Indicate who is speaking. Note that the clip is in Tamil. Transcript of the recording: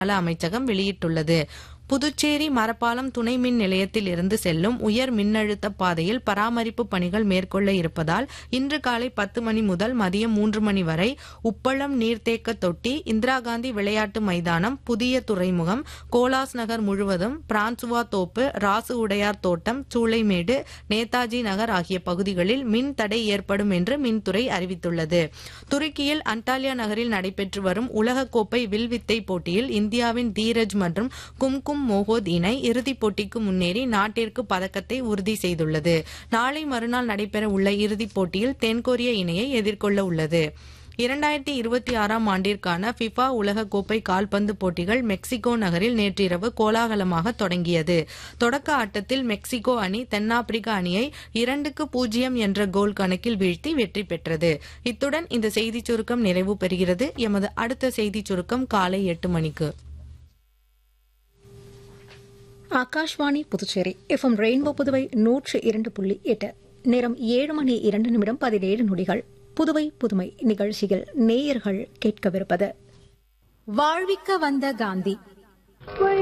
Speaker 1: நல அமைச்சகம் வெளியிட்டுள்ளது புதுச்சேரி மரப்பாலம் துணை மின் நிலையத்தில் இருந்து செல்லும் உயர் மின்னழுத்த பாதையில் பராமரிப்பு பணிகள் மேற்கொள்ள இருப்பதால் இன்று காலை பத்து மணி முதல் மதியம் மூன்று மணி வரை உப்பளம் நீர்த்தேக்க தொட்டி இந்திரா காந்தி விளையாட்டு மைதானம் புதிய துறைமுகம் கோலாஸ் நகர் முழுவதும் பிரான்சுவா தோப்பு ராசு உடையார் தோட்டம் சூளைமேடு நேதாஜி நகர் ஆகிய பகுதிகளில் மின் தடை ஏற்படும் என்று மின்துறை அறிவித்துள்ளது துருக்கியில் அன்டாலியா நகரில் நடைபெற்று வரும் உலகக்கோப்பை வில்வித்தை போட்டியில் இந்தியாவின் தீரஜ் மற்றும் கும்கும் மோகோத் இணை இறுதிப் போட்டிக்கு முன்னேறி நாட்டிற்கு பதக்கத்தை உறுதி செய்துள்ளது நாளை மறுநாள் நடைபெற உள்ள இறுதிப் போட்டியில் தென்கொரிய இணையை எதிர்கொள்ள உள்ளது இரண்டாயிரத்தி இருபத்தி ஆறாம் ஆண்டிற்கான ஃபிஃபா உலகக்கோப்பை கால்பந்து போட்டிகள் மெக்சிகோ நகரில் நேற்றிரவு கோலாகலமாக தொடங்கியது தொடக்க ஆட்டத்தில் மெக்சிகோ அணி தென்னாப்பிரிக்க அணியை இரண்டுக்கு பூஜ்ஜியம் என்ற கோல் கணக்கில் வீழ்த்தி வெற்றி பெற்றது இத்துடன் இந்த செய்திச் சுருக்கம் நிறைவு பெறுகிறது எமது அடுத்த செய்திச் சுருக்கம் காலை எட்டு மணிக்கு
Speaker 2: ஆகாஷ்வாணி புதுச்சேரி எஃப்எம் ரெயின்போ புதுவை நூற்று இரண்டு புள்ளி எட்டு நேரம் ஏழு மணி இரண்டு நிமிடம் பதினேழு நொடிகள் புதுவை புதுமை நிகழ்ச்சியில் நேயர்கள் கேட்கவிருப்பது
Speaker 3: வாழ்விக்க வந்த காந்தி